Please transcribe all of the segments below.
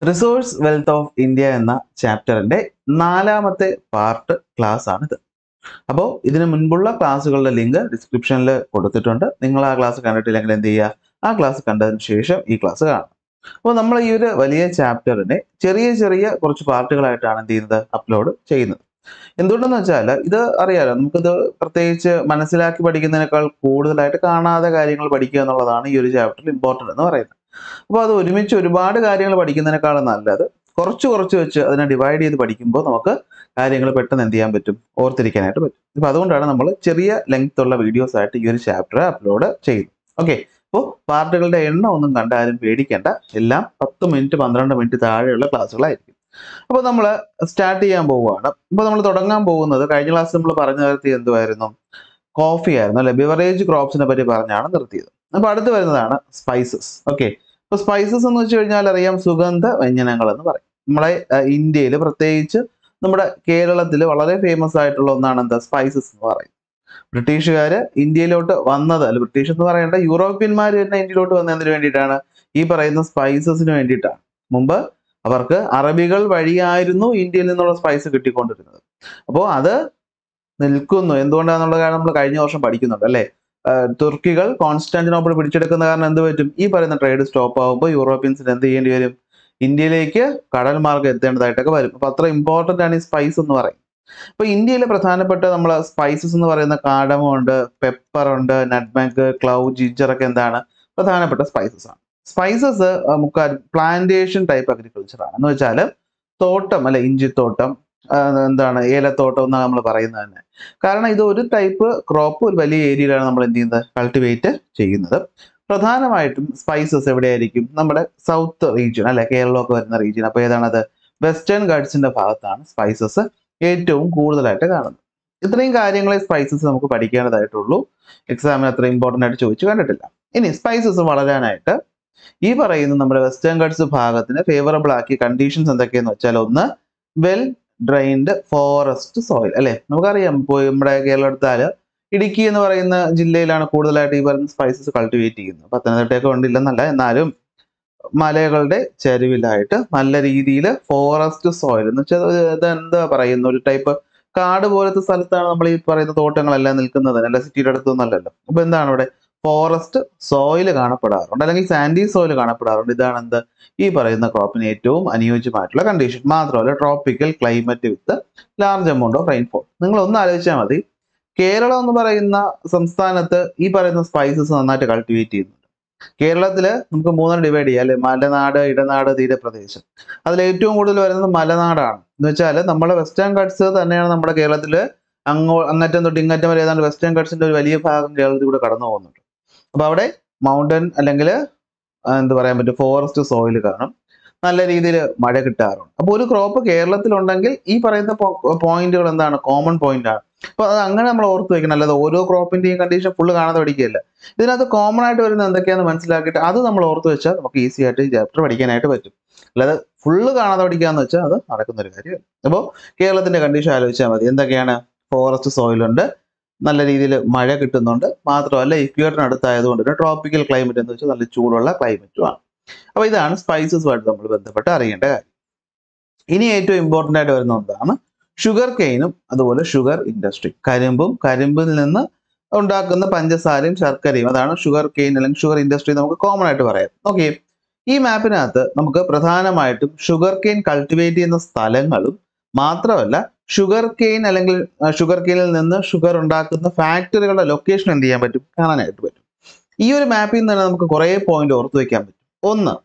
resource wealth of India എന്ന ചാപ്റ്ററിന്റെ നാലാമത്തെ part class ആണിത് അപ്പോൾ ഇതിന് മുൻപുള്ള ക്ലാസ്സുകളുടെ ലിങ്ക് ഡിസ്ക്രിപ്ഷനിൽ കൊടുത്തിട്ടുണ്ട് നിങ്ങൾ ആ ക്ലാസ് കണ്ടിട്ടില്ലെങ്കിൽ എന്ത് ചെയ്യുക ആ ക്ലാസ് കണ്ടതിന് ശേഷം ഈ ക്ലാസ് കാണാം അപ്പോൾ നമ്മൾ ഈ ഒരു വലിയ ചാപ്റ്ററിനെ ചെറിയ ചെറിയ കുറച്ച് പാർട്ടുകളായിട്ടാണ് എന്ത് ചെയ്യുന്നത് അപ്ലോഡ് ചെയ്യുന്നത് എന്തുകൊണ്ടെന്ന് വെച്ചാൽ ഇത് അറിയാലോ നമുക്കിത് പ്രത്യേകിച്ച് മനസ്സിലാക്കി പഠിക്കുന്നതിനേക്കാൾ കൂടുതലായിട്ട് കാണാതെ കാര്യങ്ങൾ പഠിക്കുക എന്നുള്ളതാണ് ഈ ഒരു ചാപ്റ്ററിൽ ഇമ്പോർട്ടൻ്റ് എന്ന് പറയുന്നത് അപ്പോൾ അത് ഒരുമിച്ച് ഒരുപാട് കാര്യങ്ങൾ പഠിക്കുന്നതിനേക്കാളും നല്ലത് കുറച്ച് കുറച്ച് വെച്ച് അതിനെ ഡിവൈഡ് ചെയ്ത് പഠിക്കുമ്പോൾ നമുക്ക് കാര്യങ്ങൾ പെട്ടെന്ന് എന്ത് ചെയ്യാൻ പറ്റും ഓർത്തിരിക്കാനായിട്ട് പറ്റും അപ്പോൾ അതുകൊണ്ടാണ് നമ്മൾ ചെറിയ ലെങ്ത് ഉള്ള വീഡിയോസ് ആയിട്ട് ഈ ഒരു ചാപ്റ്റർ അപ്ലോഡ് ചെയ്യുന്നത് ഓക്കെ അപ്പോൾ പാർട്ടുകളുടെ എണ്ണം ഒന്നും കണ്ട് ആരും പേടിക്കേണ്ട എല്ലാം പത്ത് മിനിറ്റ് പന്ത്രണ്ട് മിനിറ്റ് താഴെയുള്ള ക്ലാസ്സുകളായിരിക്കും അപ്പോൾ നമ്മൾ സ്റ്റാർട്ട് ചെയ്യാൻ പോവുകയാണ് ഇപ്പോൾ നമ്മൾ തുടങ്ങാൻ പോകുന്നത് കഴിഞ്ഞ ക്ലാസ് നമ്മൾ പറഞ്ഞു നിർത്തി എന്തുമായിരുന്നു കോഫി ആയിരുന്നു അല്ലെ ബിവറേജ് ക്രോപ്സിനെ പറ്റി പറഞ്ഞാണ് നിർത്തിയത് അപ്പോൾ അടുത്ത് വരുന്നതാണ് സ്പൈസസ് ഓക്കെ അപ്പോൾ സ്പൈസസ് എന്ന് വെച്ച് കഴിഞ്ഞാൽ അറിയാം സുഗന്ധ വ്യഞ്ജനങ്ങൾ എന്ന് പറയും നമ്മളെ ഇന്ത്യയിൽ പ്രത്യേകിച്ച് നമ്മുടെ കേരളത്തിൽ വളരെ ഫേമസ് ആയിട്ടുള്ള ഒന്നാണ് എന്താ സ്പൈസസ് എന്ന് പറയുന്നത് ബ്രിട്ടീഷുകാർ ഇന്ത്യയിലോട്ട് വന്നത് അല്ല ബ്രിട്ടീഷ് എന്ന് പറയേണ്ട യൂറോപ്യന്മാർ തന്നെ ഇന്ത്യയിലോട്ട് വന്നതിന് വേണ്ടിയിട്ടാണ് ഈ പറയുന്ന സ്പൈസസിന് വേണ്ടിയിട്ടാണ് മുമ്പ് അവർക്ക് അറബികൾ വഴിയായിരുന്നു ഇന്ത്യയിൽ നിന്നുള്ള സ്പൈസ് കിട്ടിക്കൊണ്ടിരുന്നത് അപ്പോൾ അത് നിൽക്കുന്നു എന്തുകൊണ്ടാണെന്നുള്ള കാര്യം നമ്മൾ കഴിഞ്ഞ വർഷം പഠിക്കുന്നുണ്ട് അല്ലേ തുർക്കികൾ കോൺസ്റ്റാന്റിനോപ്പിൾ പിടിച്ചെടുക്കുന്ന കാരണം എന്ത് പറ്റും ഈ പറയുന്ന ട്രേഡ് സ്റ്റോപ്പ് ആകുമ്പോൾ യൂറോപ്യൻസിന് എന്ത് ചെയ്യേണ്ടി വരും ഇന്ത്യയിലേക്ക് കടൽ മാർഗം എത്തേണ്ടതായിട്ടൊക്കെ വരും അപ്പൊ അത്ര ഇമ്പോർട്ടന്റ് ആണ് ഈ സ്പൈസ് എന്ന് പറയും അപ്പൊ ഇന്ത്യയിലെ പ്രധാനപ്പെട്ട നമ്മൾ സ്പൈസസ് എന്ന് പറയുന്ന കാടമം ഉണ്ട് പെപ്പർ ഉണ്ട് നട്ട്മാഗ് ക്ലൗ ജിഞ്ചർ ഒക്കെ എന്താണ് പ്രധാനപ്പെട്ട സ്പൈസസ് ആണ് സ്പൈസസ് നമുക്ക് പ്ലാന്റേഷൻ ടൈപ്പ് അഗ്രികൾച്ചർ ആണ് എന്ന് വെച്ചാൽ തോട്ടം അല്ലെ ഇഞ്ചിത്തോട്ടം എന്താണ് ഏലത്തോട്ടം എന്നാണ് നമ്മൾ പറയുന്നത് തന്നെ കാരണം ഇത് ഒരു ടൈപ്പ് ക്രോപ്പ് ഒരു വലിയ ഏരിയയിലാണ് നമ്മൾ എന്ത് ചെയ്യുന്നത് കൾട്ടിവേറ്റ് ചെയ്യുന്നത് പ്രധാനമായിട്ടും സ്പൈസസ് എവിടെയായിരിക്കും നമ്മുടെ സൗത്ത് റീജിയൻ അല്ലെ കേരളമൊക്കെ വരുന്ന റീജിയൻ അപ്പോൾ ഏതാണത് വെസ്റ്റേൺ ഗഡ്സിന്റെ ഭാഗത്താണ് സ്പൈസസ് ഏറ്റവും കൂടുതലായിട്ട് കാണുന്നത് ഇത്രയും കാര്യങ്ങളെ സ്പൈസസ് നമുക്ക് പഠിക്കേണ്ടതായിട്ടുള്ളൂ എക്സാമിന് അത്ര ഇമ്പോർട്ടൻ്റ് ആയിട്ട് ചോദിച്ചു കണ്ടിട്ടില്ല ഇനി സ്പൈസസ് വളരാനായിട്ട് ഈ പറയുന്ന നമ്മുടെ വെസ്റ്റേൺ ഗഡ്സ് ഭാഗത്തിന് ഫേവറബിൾ ആക്കിയ കണ്ടീഷൻസ് എന്തൊക്കെയെന്ന് വെച്ചാൽ ഒന്ന് വെൽ ഡ്രൈൻഡ് ഫോറസ്റ്റ് സോയിൽ അല്ലെ നമുക്കറിയാം ഇപ്പോൾ നമ്മുടെ കേരളത്തില് ഇടുക്കി എന്ന് പറയുന്ന ജില്ലയിലാണ് കൂടുതലായിട്ട് ഈ പറയുന്ന സ്പൈസസ് കൾട്ടിവേറ്റ് ചെയ്യുന്നത് പത്തനംതിട്ടയൊക്കെ ഉണ്ടില്ലെന്നല്ല എന്നാലും മലകളുടെ ചരിവിലായിട്ട് നല്ല രീതിയിൽ ഫോറസ്റ്റ് സോയിൽ എന്ന് വെച്ചാൽ ഇത് എന്താ പറയുന്ന ഒരു ടൈപ്പ് കാട് പോലത്തെ സ്ഥലത്താണ് നമ്മൾ ഈ പറയുന്ന തോട്ടങ്ങളെല്ലാം നിൽക്കുന്നത് അല്ല സിറ്റിയുടെ അടുത്തൊന്നല്ലല്ലോ അപ്പൊ എന്താണ് ഇവിടെ ഫോറസ്റ്റ് സോയിൽ കാണപ്പെടാറുണ്ട് അല്ലെങ്കിൽ സാൻഡി സോയിൽ കാണപ്പെടാറുണ്ട് ഇതാണ് എന്ത് ഈ പറയുന്ന ക്രോപ്പിന് ഏറ്റവും അനുയോജ്യമായിട്ടുള്ള കണ്ടീഷൻ മാത്രമല്ല tropical climate with large amount of rainfall നിങ്ങൾ ഒന്ന് ആലോചിച്ചാൽ മതി കേരളം എന്ന് പറയുന്ന സംസ്ഥാനത്ത് ഈ പറയുന്ന സ്പൈസസ് നന്നായിട്ട് കൾട്ടിവേറ്റ് ചെയ്യുന്നുണ്ട് കേരളത്തിൽ നമുക്ക് മൂന്നാണ് ഡിവൈഡ് ചെയ്യാം അല്ലെ മലനാട് ഇടനാട് തീരപ്രദേശം അതിൽ ഏറ്റവും കൂടുതൽ വരുന്നത് മലനാടാണ് എന്ന് വെച്ചാൽ നമ്മുടെ വെസ്റ്റേൺ കട്ട്സ് തന്നെയാണ് നമ്മുടെ കേരളത്തിൽ അങ്ങോ അങ്ങറ്റം തൊട്ട് ഇങ്ങറ്റം വരെ ഏതാണ്ട് വെസ്റ്റേൺ കട്ട്സിന്റെ ഒരു വലിയ ഭാഗം കേരളത്തിൽ കൂടെ കടന്നു പോകുന്നുണ്ട് അപ്പൊ അവിടെ മൗണ്ടൻ അല്ലെങ്കിൽ എന്താ പറയാൻ പറ്റും ഫോറസ്റ്റ് സോയിൽ കാണും നല്ല രീതിയിൽ മഴ കിട്ടാറുണ്ട് അപ്പോൾ ഒരു ക്രോപ്പ് കേരളത്തിലുണ്ടെങ്കിൽ ഈ പറയുന്ന പോയിന്റുകൾ എന്താണ് കോമൺ പോയിന്റ് ആണ് അപ്പൊ അത് അങ്ങനെ നമ്മൾ ഓർത്ത് വെക്കണം അല്ലാതെ ഓരോ ക്രോപ്പിന്റെയും കണ്ടീഷൻ ഫുള്ള് കാണാതെ പഠിക്കുകയല്ല ഇതിനകത്ത് കോമൺ ആയിട്ട് വരുന്നത് എന്തൊക്കെയാണെന്ന് മനസ്സിലാക്കിയിട്ട് അത് നമ്മൾ ഓർത്ത് വെച്ചാൽ നമുക്ക് ഈസി ആയിട്ട് ഈ ചാപ്റ്റർ പഠിക്കാനായിട്ട് പറ്റും അല്ലാതെ ഫുള്ള് കാണാതെ പഠിക്കാന്ന് വെച്ചാൽ അത് നടക്കുന്ന ഒരു കാര്യമല്ല അപ്പോൾ കേരളത്തിന്റെ കണ്ടീഷൻ ആലോചിച്ചാൽ മതി എന്തൊക്കെയാണ് ഫോറസ്റ്റ് സോയിലുണ്ട് നല്ല രീതിയിൽ മഴ കിട്ടുന്നുണ്ട് മാത്രമല്ല ഇക്വേറ്ററിനടുത്തായതുകൊണ്ട് തന്നെ ട്രോപ്പിക്കൽ ക്ലൈമറ്റ് എന്ന് വെച്ചാൽ നല്ല ചൂടുള്ള ക്ലൈമറ്റും ആണ് അപ്പോൾ ഇതാണ് സ്പൈസസുമായിട്ട് നമ്മൾ ബന്ധപ്പെട്ട് അറിയേണ്ട കാര്യം ഇനി ഏറ്റവും ഇമ്പോർട്ടൻ്റ് ആയിട്ട് വരുന്ന ഒന്നാണ് ഷുഗർ കെയിനും അതുപോലെ ഷുഗർ ഇൻഡസ്ട്രി കരിമ്പും കരിമ്പിൽ നിന്ന് ഉണ്ടാക്കുന്ന പഞ്ചസാരയും ശർക്കരയും അതാണ് ഷുഗർ കെയിൻ അല്ലെങ്കിൽ ഷുഗർ ഇൻഡസ്ട്രി നമുക്ക് കോമൺ ആയിട്ട് പറയാം ഓക്കെ ഈ മാപ്പിനകത്ത് നമുക്ക് പ്രധാനമായിട്ടും ഷുഗർ കെയിൻ കൾട്ടിവേറ്റ് ചെയ്യുന്ന സ്ഥലങ്ങളും മാത്രമല്ല ഷുഗർ കെയിൻ അല്ലെങ്കിൽ ഷുഗർ കെയിനിൽ നിന്ന് ഷുഗർ ഉണ്ടാക്കുന്ന ഫാക്ടറികളുടെ ലൊക്കേഷൻ എന്ത് ചെയ്യാൻ പറ്റും കാണാനായിട്ട് പറ്റും ഈ ഒരു മാപ്പിൽ നിന്ന് തന്നെ നമുക്ക് കുറേ പോയിന്റ് ഓർത്ത് വെക്കാൻ പറ്റും ഒന്ന്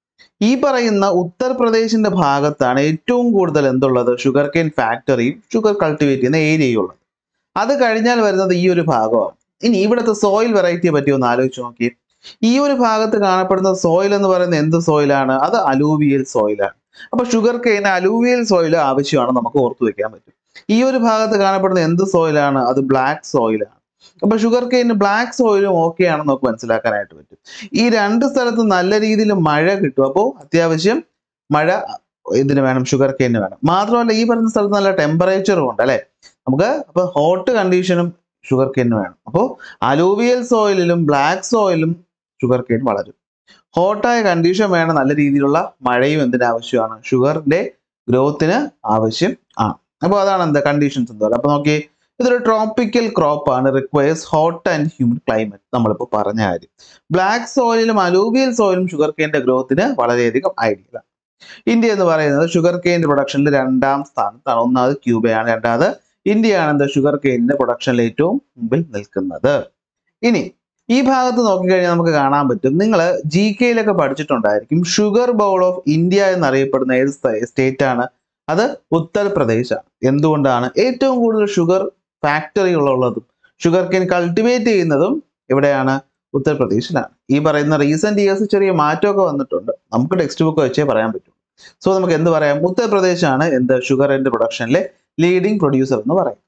ഈ പറയുന്ന ഉത്തർപ്രദേശിന്റെ ഭാഗത്താണ് ഏറ്റവും കൂടുതൽ എന്തുള്ളത് ഷുഗർ കെയിൻ ഫാക്ടറിയും ഷുഗർ കൾട്ടിവേറ്റ് ചെയ്യുന്ന ഏരിയയും ഉള്ളത് അത് കഴിഞ്ഞാൽ വരുന്നത് ഈ ഒരു ഭാഗമാണ് ഇനി ഇവിടുത്തെ സോയിൽ വെറൈറ്റിയെ പറ്റി ഒന്ന് ആലോചിച്ച് നോക്കി ഈ ഒരു ഭാഗത്ത് കാണപ്പെടുന്ന സോയിൽ എന്ന് പറയുന്നത് എന്ത് സോയിലാണ് അത് അലൂവിയൽ സോയിലാണ് അപ്പൊ ഷുഗർ കെയിന് അലൂവിയൽ സോയിൽ ആവശ്യമാണ് നമുക്ക് ഓർത്തു വെക്കാൻ പറ്റും ഈ ഒരു ഭാഗത്ത് കാണപ്പെടുന്ന എന്ത് സോയിലാണ് അത് ബ്ലാക്ക് സോയിലാണ് അപ്പൊ ഷുഗർ കെയിന് ബ്ലാക്ക് സോയിലും ഓക്കെ ആണെന്ന് നമുക്ക് മനസ്സിലാക്കാനായിട്ട് പറ്റും ഈ രണ്ട് സ്ഥലത്ത് നല്ല രീതിയിൽ മഴ കിട്ടും അപ്പോൾ അത്യാവശ്യം മഴ ഇതിന് വേണം ഷുഗർ കെയിന് വേണം മാത്രമല്ല ഈ പറയുന്ന സ്ഥലത്ത് നല്ല ടെമ്പറേച്ചറും ഉണ്ട് അല്ലെ നമുക്ക് അപ്പൊ ഹോട്ട് കണ്ടീഷനും ഷുഗർ കെയിന് വേണം അപ്പോൾ അലൂവിയൽ സോയിലിലും ബ്ലാക്ക് സോയിലും ഷുഗർ കെയിൻ വളരും ഹോട്ടായ കണ്ടീഷൻ വേണം നല്ല രീതിയിലുള്ള മഴയും എന്തിന് ആവശ്യമാണ് ഷുഗറിന്റെ ഗ്രോത്തിന് ആവശ്യം ആണ് അപ്പോൾ അതാണ് എന്താ കണ്ടീഷൻസ് എന്താ പറയുക അപ്പോൾ നോക്കി ഇതൊരു ട്രോപ്പിക്കൽ ക്രോപ്പ് ആണ് requires hot and humid climate നമ്മളിപ്പോൾ പറഞ്ഞ കാര്യം ബ്ലാക്ക് സോയിലും അലൂവിയൽ സോയിലും ഷുഗർ കെയിൻ്റെ ഗ്രോത്തിന് വളരെയധികം ഐഡിയലാണ് ഇന്ത്യ എന്ന് പറയുന്നത് ഷുഗർ കെയിൻ്റെ പ്രൊഡക്ഷനിൽ രണ്ടാം സ്ഥാനത്താണ് ഒന്നാമത് ക്യൂബയാണ് രണ്ടാമത് ഇന്ത്യയാണ് എന്താ ഷുഗർ കെയിനിന്റെ പ്രൊഡക്ഷനിൽ ഏറ്റവും മുമ്പിൽ നിൽക്കുന്നത് ഇനി ഈ ഭാഗത്ത് നോക്കിക്കഴിഞ്ഞാൽ നമുക്ക് കാണാൻ പറ്റും നിങ്ങൾ ജി കെയിലൊക്കെ പഠിച്ചിട്ടുണ്ടായിരിക്കും ഷുഗർ ബൗൾ ഓഫ് ഇന്ത്യ എന്നറിയപ്പെടുന്ന ഏത് സ്റ്റേറ്റ് ആണ് അത് ഉത്തർപ്രദേശാണ് എന്തുകൊണ്ടാണ് ഏറ്റവും കൂടുതൽ ഷുഗർ ഫാക്ടറികളുള്ളതും ഷുഗർ കെയിൻ കൾട്ടിവേറ്റ് ചെയ്യുന്നതും എവിടെയാണ് ഉത്തർപ്രദേശിലാണ് ഈ പറയുന്ന റീസെന്റ് ഇയേഴ്സ് ചെറിയ മാറ്റമൊക്കെ വന്നിട്ടുണ്ട് നമുക്ക് ടെക്സ്റ്റ് ബുക്ക് വെച്ചേ പറയാൻ പറ്റും സോ നമുക്ക് എന്ത് പറയാം ഉത്തർപ്രദേശാണ് എന്ത് ഷുഗറിന്റെ പ്രൊഡക്ഷനിലെ ലീഡിംഗ് പ്രൊഡ്യൂസർ എന്ന് പറയും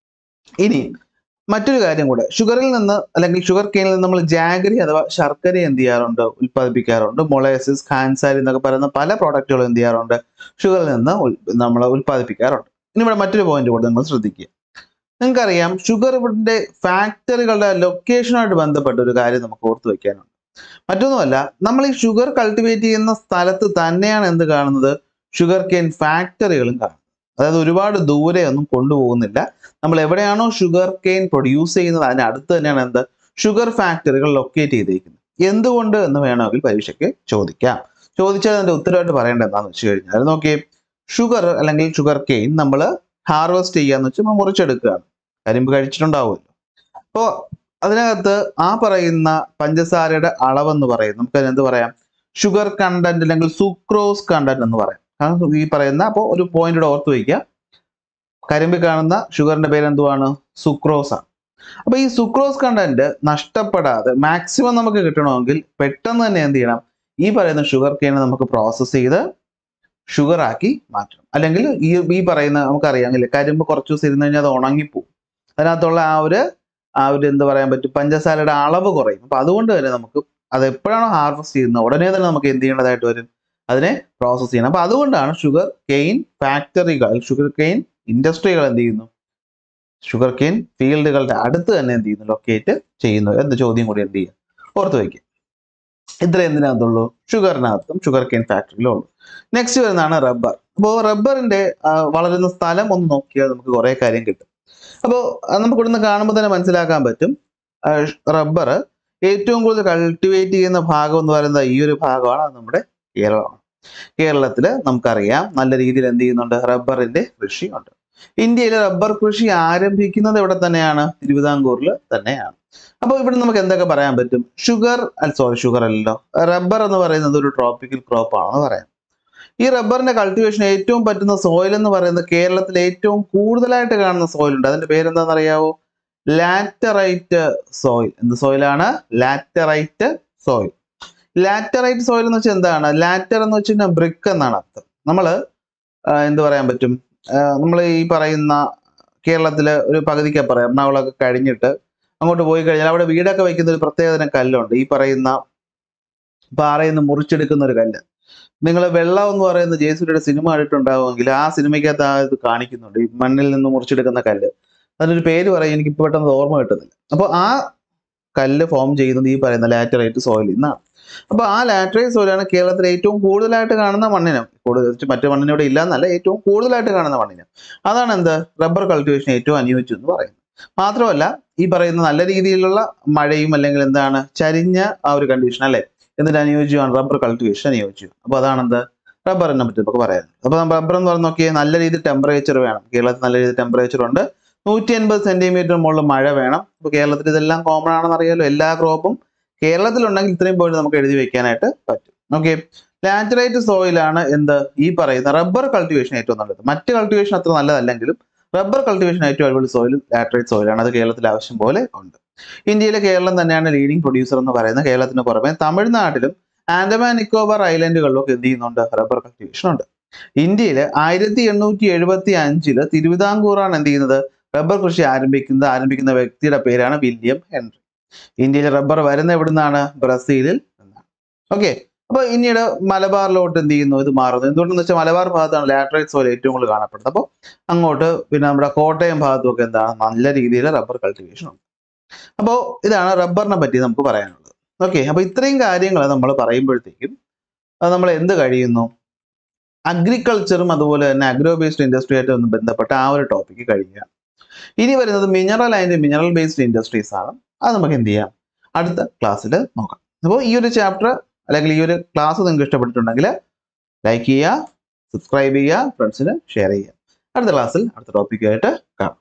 ഇനി മറ്റൊരു കാര്യം കൂടെ ഷുഗറിൽ നിന്ന് അല്ലെങ്കിൽ ഷുഗർ കെയിനിൽ നിന്ന് നമ്മൾ ജാഗരി അഥവാ ശർക്കര എന്ത് ചെയ്യാറുണ്ട് ഉൽപ്പാദിപ്പിക്കാറുണ്ട് മൊളേസിസ് ഖാൻസാരി എന്നൊക്കെ പറയുന്ന പല പ്രോഡക്റ്റുകളും എന്ത് ചെയ്യാറുണ്ട് ഷുഗറിൽ നിന്ന് നമ്മൾ ഉൽപ്പാദിപ്പിക്കാറുണ്ട് ഇനി ഇവിടെ മറ്റൊരു പോയിന്റ് കൂടെ നിങ്ങൾ ശ്രദ്ധിക്കുക നിങ്ങൾക്കറിയാം ഷുഗറിന്റെ ഫാക്ടറികളുടെ ലൊക്കേഷനുമായിട്ട് ബന്ധപ്പെട്ട ഒരു കാര്യം നമുക്ക് ഓർത്ത് വെക്കാനുണ്ട് മറ്റൊന്നുമല്ല നമ്മൾ ഈ ഷുഗർ കൾട്ടിവേറ്റ് ചെയ്യുന്ന സ്ഥലത്ത് തന്നെയാണ് എന്ത് കാണുന്നത് ഷുഗർ കെയിൻ ഫാക്ടറികളും കാണുന്നത് അതായത് ഒരുപാട് ദൂരെ ഒന്നും കൊണ്ടുപോകുന്നില്ല നമ്മൾ എവിടെയാണോ ഷുഗർ കെയിൻ പ്രൊഡ്യൂസ് ചെയ്യുന്നത് അതിന് അടുത്ത് തന്നെയാണ് എന്ത് ഷുഗർ ഫാക്ടറികൾ ലൊക്കേറ്റ് ചെയ്തിരിക്കുന്നത് എന്തുകൊണ്ട് എന്ന് വേണമെങ്കിൽ പരീക്ഷയ്ക്ക് ചോദിക്കാം ചോദിച്ചാൽ അതിന്റെ ഉത്തരവായിട്ട് പറയേണ്ടത് എന്താണെന്ന് വെച്ച് കഴിഞ്ഞാൽ നോക്കിയേ ഷുഗർ അല്ലെങ്കിൽ ഷുഗർ കെയിൻ നമ്മൾ ഹാർവെസ്റ്റ് ചെയ്യാന്ന് വെച്ചാൽ നമ്മൾ മുറിച്ചെടുക്കുകയാണ് കരിമ്പ് കഴിച്ചിട്ടുണ്ടാവുമല്ലോ അപ്പോൾ അതിനകത്ത് ആ പറയുന്ന പഞ്ചസാരയുടെ അളവെന്ന് പറയും നമുക്ക് അതിന് എന്ത് പറയാം ഷുഗർ കണ്ടന്റ് അല്ലെങ്കിൽ സുക്രോസ് കണ്ടന്റ് എന്ന് പറയാം കാരണം ഈ പറയുന്ന അപ്പോൾ ഒരു പോയിന്റ് ഓർത്ത് വയ്ക്കുക കരിമ്പിൽ കാണുന്ന ഷുഗറിന്റെ പേര് എന്തുവാണ് സുക്രോസ് ആണ് അപ്പൊ ഈ സുക്രോസ് കണ്ടന്റ് നഷ്ടപ്പെടാതെ മാക്സിമം നമുക്ക് കിട്ടണമെങ്കിൽ പെട്ടെന്ന് തന്നെ എന്ത് ചെയ്യണം ഈ പറയുന്ന ഷുഗർ കെയിനെ നമുക്ക് പ്രോസസ്സ് ചെയ്ത് ഷുഗർ ആക്കി മാറ്റണം അല്ലെങ്കിൽ ഈ ഈ പറയുന്ന നമുക്കറിയാമെങ്കിൽ കരിമ്പ് കുറച്ച് ദിവസം ഇരുന്ന് കഴിഞ്ഞാൽ അത് ഉണങ്ങിപ്പോവും അതിനകത്തുള്ള ആ ഒരു ആ ഒരു എന്താ പറയാൻ പറ്റും പഞ്ചസാരയുടെ അളവ് കുറയും അപ്പൊ അതുകൊണ്ട് തന്നെ നമുക്ക് അത് എപ്പോഴാണോ ഹാർവെസ്റ്റ് ചെയ്യുന്നത് ഉടനെ തന്നെ നമുക്ക് എന്ത് ചെയ്യേണ്ടതായിട്ട് വരും അതിനെ പ്രോസസ്സ് ചെയ്യണം അപ്പൊ അതുകൊണ്ടാണ് ഷുഗർ കെയിൻ ഫാക്ടറികൾ ഷുഗർ കെയിൻ ഇൻഡസ്ട്രികൾ എന്ത് ചെയ്യുന്നു ഷുഗർ കെയിൻ ഫീൽഡുകളുടെ അടുത്ത് തന്നെ എന്ത് ചെയ്യുന്നു ലൊക്കേറ്റ് ചെയ്യുന്നു എന്ന ചോദ്യം കൂടി എന്ത് ചെയ്യുക ഓർത്ത് വയ്ക്കുക ഇത്ര എന്തിനകത്തുള്ളൂ ഷുഗറിനകത്തും ഷുഗർ കെയിൻ ഫാക്ടറിയിലും ഉള്ളൂ നെക്സ്റ്റ് വരുന്നതാണ് റബ്ബർ അപ്പോൾ റബ്ബറിന്റെ വളരുന്ന സ്ഥലം ഒന്ന് നോക്കിയാൽ നമുക്ക് കുറേ കാര്യം കിട്ടും അപ്പോൾ നമുക്ക് ഇവിടുന്ന് കാണുമ്പോൾ തന്നെ മനസ്സിലാക്കാൻ പറ്റും റബ്ബർ ഏറ്റവും കൂടുതൽ കൾട്ടിവേറ്റ് ചെയ്യുന്ന ഭാഗം എന്ന് പറയുന്നത് ഈ ഒരു ഭാഗമാണ് അത് നമ്മുടെ കേരളമാണ് കേരളത്തിൽ നമുക്കറിയാം നല്ല രീതിയിൽ എന്ത് ചെയ്യുന്നുണ്ട് റബ്ബറിന്റെ കൃഷിയുണ്ട് ഇന്ത്യയിലെ റബ്ബർ കൃഷി ആരംഭിക്കുന്നത് ഇവിടെ തന്നെയാണ് തിരുവിതാംകൂറിൽ തന്നെയാണ് അപ്പോൾ ഇവിടെ നമുക്ക് എന്തൊക്കെ പറയാൻ പറ്റും ഷുഗർ സോറി ഷുഗർ അല്ലല്ലോ റബ്ബർ എന്ന് പറയുന്നത് ഒരു ട്രോപ്പിക്കൽ ക്രോപ്പ് ആണെന്ന് പറയാം ഈ റബ്ബറിന്റെ കൾട്ടിവേഷൻ ഏറ്റവും പറ്റുന്ന സോയിൽ എന്ന് പറയുന്നത് കേരളത്തിൽ ഏറ്റവും കൂടുതലായിട്ട് കാണുന്ന സോയിൽ ഉണ്ട് അതിന്റെ പേരെന്താണെന്ന് അറിയാവോ ലാറ്ററൈറ്റ് സോയിൽ എന്ത് സോയിലാണ് ലാറ്ററൈറ്റ് സോയിൽ ലാറ്ററൈറ്റ് സോയിൽ എന്ന് വെച്ചാൽ എന്താണ് ലാറ്റർ എന്ന് വെച്ച് കഴിഞ്ഞാൽ ബ്രിക്ക് എന്നാണ് അർത്ഥം നമ്മൾ എന്ത് പറയാൻ പറ്റും നമ്മൾ ഈ പറയുന്ന കേരളത്തിലെ ഒരു പകുതിക്ക് പറയാം എറണാകുളമൊക്കെ കഴിഞ്ഞിട്ട് അങ്ങോട്ട് പോയി കഴിഞ്ഞാൽ അവിടെ വീടൊക്കെ വയ്ക്കുന്ന ഒരു പ്രത്യേകതരം കല്ലുണ്ട് ഈ പറയുന്ന പാറയിൽ നിന്ന് മുറിച്ചെടുക്കുന്ന ഒരു കല്ല് നിങ്ങൾ വെള്ളം എന്ന് പറയുന്ന ജയസൂര്യയുടെ സിനിമ കണ്ടിട്ടുണ്ടാവുമെങ്കിൽ ആ സിനിമയ്ക്കകത്ത് ആ ഇത് കാണിക്കുന്നുണ്ട് ഈ മണ്ണിൽ നിന്ന് മുറിച്ചെടുക്കുന്ന കല്ല് അതിനൊരു പേര് പറയും എനിക്ക് ഇപ്പോൾ പെട്ടെന്ന് ഓർമ്മ കിട്ടുന്നില്ല അപ്പോൾ ആ കല്ല് ഫോം ചെയ്യുന്നത് ഈ പറയുന്ന ലാറ്ററൈറ്റ് സോയിൽ നിന്നാണ് അപ്പോൾ ആ ലാറ്ററൈറ്റ് സോയിലാണ് കേരളത്തിൽ ഏറ്റവും കൂടുതലായിട്ട് കാണുന്ന മണ്ണിനം കൂടുതൽ മറ്റു മണ്ണിനോട് ഇല്ല എന്നല്ല ഏറ്റവും കൂടുതലായിട്ട് കാണുന്ന മണ്ണിനം അതാണ് എന്ത് റബ്ബർ കൾട്ടിവേഷൻ ഏറ്റവും അനുയോജ്യം എന്ന് പറയുന്നത് മാത്രമല്ല ഈ പറയുന്ന നല്ല രീതിയിലുള്ള മഴയും അല്ലെങ്കിൽ എന്താണ് ചരിഞ്ഞ ആ ഒരു കണ്ടീഷൻ അല്ലേ എന്നിട്ട് അനുയോജ്യമാണ് റബ്ബർ കൾട്ടിവേഷൻ അനുയോജ്യം അപ്പോൾ അതാണ് എന്ത് റബ്ബറിനെ പറ്റി നമുക്ക് പറയാൻ അപ്പോൾ റബ്ബർ എന്ന് പറഞ്ഞ് നോക്കിയാൽ നല്ല രീതിയിൽ ടെമ്പറേച്ചർ വേണം കേരളത്തിൽ നല്ല രീതിയിൽ ടെമ്പറേച്ചർ ഉണ്ട് നൂറ്റി എൺപത് സെന്റിമീറ്റർ മുകളിൽ മഴ വേണം ഇപ്പോൾ കേരളത്തിൽ ഇതെല്ലാം കോമൺ ആണെന്ന് അറിയാലോ എല്ലാ ക്രോപ്പും കേരളത്തിലുണ്ടെങ്കിൽ ഇത്രയും പോയിന്റ് നമുക്ക് എഴുതി വെക്കാനായിട്ട് പറ്റും ഓക്കെ ലാറ്ററൈറ്റ് സോയിലാണ് എന്ത് ഈ പറയുന്ന റബ്ബർ കൾട്ടിവേഷൻ ഏറ്റവും നല്ലത് മറ്റ് കൾട്ടിവേഷൻ അത്ര നല്ലതല്ലെങ്കിലും റബ്ബർ കൾട്ടിവേഷൻ ഏറ്റവും അടിപൊളി സോയിൽ ലാറ്ററൈറ്റ് സോയിലാണ് അത് കേരളത്തിൽ ആവശ്യം പോലെ ഉണ്ട് ഇന്ത്യയിലെ കേരളം തന്നെയാണ് ലീഡിംഗ് പ്രൊഡ്യൂസർ എന്ന് പറയുന്നത് കേരളത്തിന് പുറമെ തമിഴ്നാട്ടിലും ആൻഡമാൻ നിക്കോബാർ ഐലൻഡുകളിലൊക്കെ എന്ത് ചെയ്യുന്നുണ്ട് റബ്ബർ കൾട്ടിവേഷൻ ഉണ്ട് ഇന്ത്യയിൽ ആയിരത്തി എണ്ണൂറ്റി എഴുപത്തി അഞ്ചില് തിരുവിതാംകൂറാണ് എന്ത് ചെയ്യുന്നത് റബ്ബർ കൃഷി ആരംഭിക്കുന്നത് ആരംഭിക്കുന്ന വ്യക്തിയുടെ പേരാണ് വില്യം ഹെൻറി ഇന്ത്യയിൽ റബ്ബർ വരുന്ന എവിടുന്നാണ് ബ്രസീലിൽ നിന്നാണ് ഓക്കെ അപ്പോൾ പിന്നീട് മലബാറിലോട്ട് എന്ത് ചെയ്യുന്നു ഇത് മാറുന്നു എന്തുകൊണ്ടെന്ന് വെച്ചാൽ മലബാർ ഭാഗത്താണ് ലാറ്ററൈറ്റ് സോയിൽ ഏറ്റവും കൂടുതൽ കാണപ്പെടുന്നത് അപ്പോൾ അങ്ങോട്ട് പിന്നെ നമ്മുടെ കോട്ടയം ഭാഗത്തും ഒക്കെ എന്താണ് നല്ല രീതിയിൽ റബ്ബർ കൾട്ടിവേഷൻ ഉണ്ട് അപ്പോൾ ഇതാണ് റബ്ബറിനെ പറ്റി നമുക്ക് പറയാനുള്ളത് ഓക്കെ അപ്പോൾ ഇത്രയും കാര്യങ്ങൾ നമ്മൾ പറയുമ്പോഴത്തേക്കും അത് നമ്മൾ എന്ത് കഴിയുന്നു അഗ്രികൾച്ചറും അതുപോലെ തന്നെ അഗ്രോ ബേസ്ഡ് ഇൻഡസ്ട്രിയായിട്ട് ഒന്ന് ബന്ധപ്പെട്ട ആ ഒരു ടോപ്പിക്ക് കഴിയുക ഇനി വരുന്നത് mineral and mineral based industries ആണ് അത് നമുക്ക് എന്ത് ചെയ്യാം അടുത്ത ക്ലാസ്സിൽ നോക്കാം അപ്പോൾ ഈ ഒരു ചാപ്റ്റർ അല്ലെങ്കിൽ ഈ ഒരു ക്ലാസ് നിങ്ങൾക്ക് ഇഷ്ടപ്പെട്ടിട്ടുണ്ടെങ്കിൽ ലൈക്ക് ചെയ്യുക സബ്സ്ക്രൈബ് ചെയ്യുക ഫ്രണ്ട്സിന് ഷെയർ ചെയ്യുക അടുത്ത ക്ലാസ്സിൽ അടുത്ത ടോപ്പിക്കായിട്ട് കാണാം